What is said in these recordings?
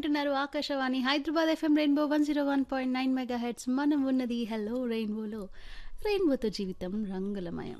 వింటున్నారు Akashvani Hyderabad FM rainbow one zero one point nine mega hertz మనం ఉన్నది హలో రెయిన్బోలో రెయిన్బోతో జీవితం రంగులమయం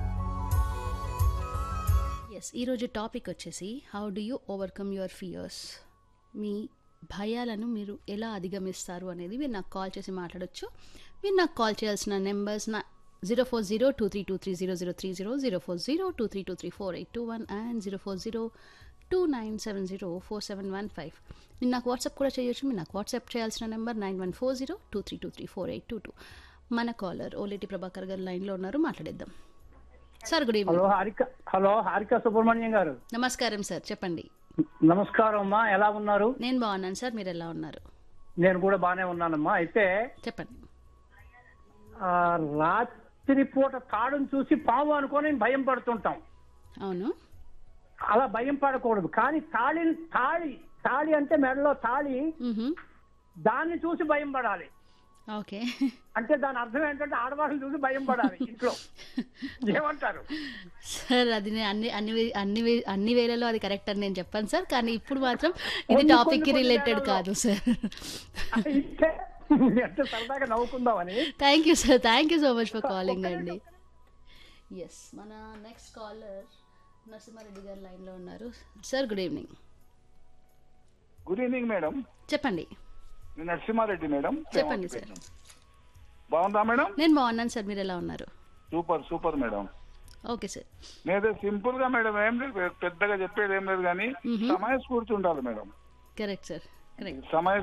ఎస్ ఈరోజు టాపిక్ వచ్చేసి how do you overcome your fears మీ భయాలను మీరు ఎలా అధిగమిస్తారు అనేది మీరు నాకు కాల్ చేసి మాట్లాడొచ్చు మీరు నాకు కాల్ చేయాల్సిన నెంబర్స్ నా zero four zero two three two three zero zero three zero zero four zero two three two three four eight two one and zero four zero two nine seven zero four seven one five మీరు నాకు WhatsApp కూడా చేయొచ్చు మీరు నాకు WhatsApp చేయాల్సిన number nine one four zero two three two three four eight two two మన caller Oleti Prabhakar గారు లైన్లో ఉన్నారు మాట్లాడేద్దాం sir good evening hello Harika hello Harika Subrahmanyam గారు నమస్కారం సార్ చెప్పండి నమస్కారం అమ్మా ఎలా ఉన్నారు నేను బాగున్నాను సార్ మీరు ఎలా ఉన్నారు నేను కూడా బానే ఉన్నానమ్మా అయితే చెప్పండి ఆ, రాత్రి పూట తాడును చూసి పాము అనుకొని భయం పడుతుంటాం అవును అలా భయం పడకూడదు కానీ తాళి తాళి తాళి అంటే మెడలో తాళి మ్హూ. దాన్ని చూసి భయం పడాలి ఓకే అంటే దాని అర్థం ఏంటంటే ఆడవాళ్ళని చూసి భయం పడాలి ఇంట్లో ఏమంటారు సార్ అది నేను అన్ని అన్ని వే- అన్ని వే- అన్ని వేళలో అది కరెక్ట్ అని నేను చెప్పాను సార్ కానీ ఇప్పుడు మాత్రం ఇది కొన్ని- టాపిక్ కి కొన్ని రిలేటెడ్ వేళల్లో. కాదు సార్ అంటే అంటే సరదాగా నవ్వుకుందామని thank you sir thank you so much for calling అండి ఎస్ మన నెక్స్ట్ కాలర్ నరసింహారెడ్డి గారు లైన్లో ఉన్నారు sir good evening good evening madam చెప్పండి నేను నరసింహారెడ్డి మేడం చెప్పండి సార్ బాగుందా మేడం నేను బాగున్నాను సార్ మీరు ఎలా ఉన్నారు super super madam okay sir నేనే సింపుల్ గా మేడం ఏం లేదు పెద్దగా చెప్పేది ఏం లేదు కానీ మ్హూ. సమయ స్ఫూర్తి ఉండాలి మేడం కరెక్ట్ సార్ కరెక్ట్ సమయ